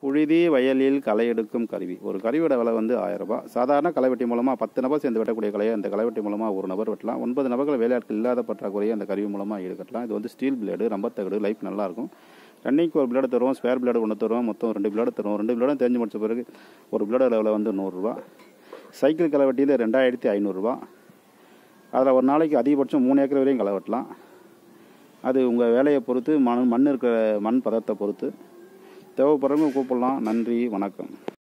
புழுதி வயலில் களை எடுக்கும் கருவி ஒரு கருவியோட விலை வந்து ஆயிரம் ரூபாய் சாதாரண களைவெட்டி மூலமாக பத்து நபர் சேர்ந்து வெட்டக்கூடிய கலையை அந்த களைவெட்டி மூலமாக ஒரு நபர் வெட்டலாம் ஒன்பது நபர்கள் வேலையாட்கள் இல்லாத பற்றாக்குறையை அந்த கருவி மூலமாக ஈடுகட்டலாம் இது வந்து ஸ்டீல் பிளேடு ரம்பத்தகடு லைஃப் நல்லாயிருக்கும் ரன்னிங்க்கு ஒரு பிளேடு தருவோம் ஸ்பேர் பிளேடு ஒன்று தருவோம் மொத்தம் ரெண்டு பிளேடு தருவோம் ரெண்டு பிளேடும் தெரிஞ்சு முடிச்ச பிறகு ஒரு பிளேடோட விலை வந்து நூறுரூவா சைக்கிள் களைவெட்டியில் ரெண்டாயிரத்தி ஐநூறுரூவா அதில் ஒரு நாளைக்கு அதிகபட்சம் மூணு ஏக்கர் வரையும் களை வெட்டலாம் அது உங்கள் வேலையை பொறுத்து மண் மண் இருக்கிற மண் பதத்தை பொறுத்து தேவைப்படுறவங்க கூப்பிடலாம் நன்றி வணக்கம்